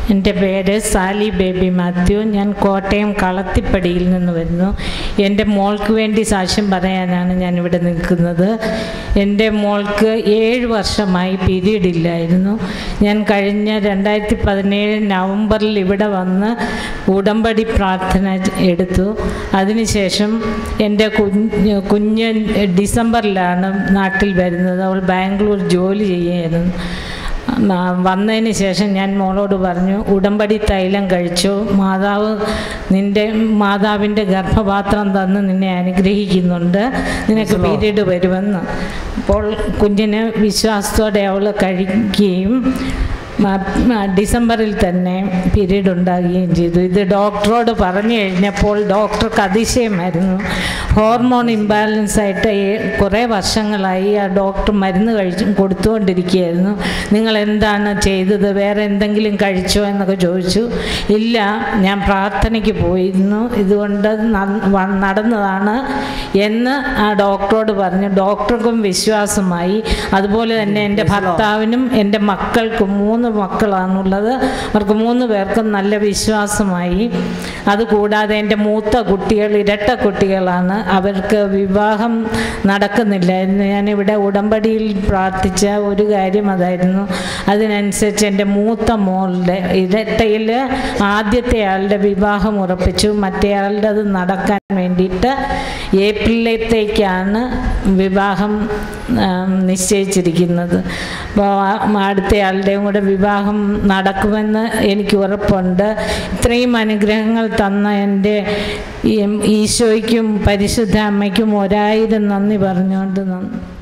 എൻ്റെ പേര് Sally baby Mathew ഞാൻ കോട്ടയം കളത്തിപ്പടിയിൽ നിന്ന് വരുന്നു എൻ്റെ മോൾക്ക് വേണ്ടി സാക്ഷ്യം പറയാനാണ് ഞാൻ ഇവിടെ നിൽക്കുന്നത് എൻ്റെ മോൾക്ക് ഏഴ് വർഷമായി പീരീഡ് ഇല്ലായിരുന്നു ഞാൻ കഴിഞ്ഞ രണ്ടായിരത്തി പതിനേഴ് നവംബറിൽ ഇവിടെ വന്ന് ഉടമ്പടി പ്രാർത്ഥന എടുത്തു അതിനുശേഷം എൻ്റെ കുഞ്ഞ് കുഞ്ഞ് ഡിസംബറിലാണ് നാട്ടിൽ വരുന്നത് അവൾ ബാംഗ്ലൂർ ജോലി ചെയ്യായിരുന്നു ആ, വന്നതിന് ശേഷം ഞാൻ മോളോട് പറഞ്ഞു ഉടമ്പടി തൈലം കഴിച്ചു മാതാവ് നിൻ്റെ മാതാവിൻ്റെ ഗർഭപാത്രം തന്ന് നിന്നെ അനുഗ്രഹിക്കുന്നുണ്ട് നിനക്ക് പീരീഡ് വരുമെന്ന് അപ്പോൾ കുഞ്ഞിന് വിശ്വാസത്തോടെ അവൾ കഴിക്കുകയും മ- മ- ഡിസംബറിൽ തന്നെ പീരീഡ് ഉണ്ടാകുകയും ചെയ്തു ഇത് ഡോക്ടറോട് പറഞ്ഞു കഴിഞ്ഞപ്പോൾ ഡോക്ടർക്ക് അതിശയമായിരുന്നു ഹോർമോൺ ഇംബാലൻസ് ആയിട്ട് ഏ- കുറേ വർഷങ്ങളായി ആ ഡോക്ടർ മരുന്ന് കഴിച്ചു കൊടുത്തുകൊണ്ടിരിക്കുകയായിരുന്നു നിങ്ങൾ എന്താണ് ചെയ്തത് വേറെ എന്തെങ്കിലും കഴിച്ചോ എന്നൊക്കെ ചോദിച്ചു ഇല്ല ഞാൻ പ്രാർത്ഥനയ്ക്ക് പോയിരുന്നു ഇതുകൊണ്ട് ന- വ- നടന്നതാണ് എന്ന് ആ ഡോക്ടറോട് പറഞ്ഞു ഡോക്ടർക്കും വിശ്വാസമായി അതുപോലെ തന്നെ എൻ്റെ ഭർത്താവിനും എൻ്റെ മക്കൾക്കും മൂന്ന് മക്കളാണുള്ളത് അവർക്ക് മൂന്ന് പേർക്കും നല്ല വിശ്വാസമായി അതുകൂടാതെ എൻ്റെ മൂത്ത കുട്ടികൾ ഇരട്ട കുട്ടികളാണ് അവർക്ക് വിവാഹം നടക്കുന്നില്ലായിരുന്നു ഞാനിവിടെ ഉടമ്പടിയിൽ പ്രാർത്ഥിച്ച ഒരു കാര്യം അതായിരുന്നു അതിനനുസരിച്ച് എൻ്റെ മൂത്ത മോളുടെ ഇരട്ടയിൽ ആദ്യത്തെ ആളുടെ വിവാഹം ഉറപ്പിച്ചു മറ്റേ ആളുടെ അത് നടക്കാൻ വേണ്ടിയിട്ട് ഏപ്രിലത്തേക്കാണ് വിവാഹം ആം, നിശ്ചയിച്ചിരിക്കുന്നത് അപ്പോൾ അടുത്തയാളുടെയും കൂടെ വിവാഹം നടക്കുമെന്ന് എനിക്ക് ഉറപ്പുണ്ട് ഇത്രയും അനുഗ്രഹങ്ങൾ തന്ന എൻ്റെ ഈ- ഈശോയ്ക്കും പരിശുദ്ധ അമ്മയ്ക്കും ഒരായിരം നന്ദി പറഞ്ഞുകൊണ്ട് നന്ദി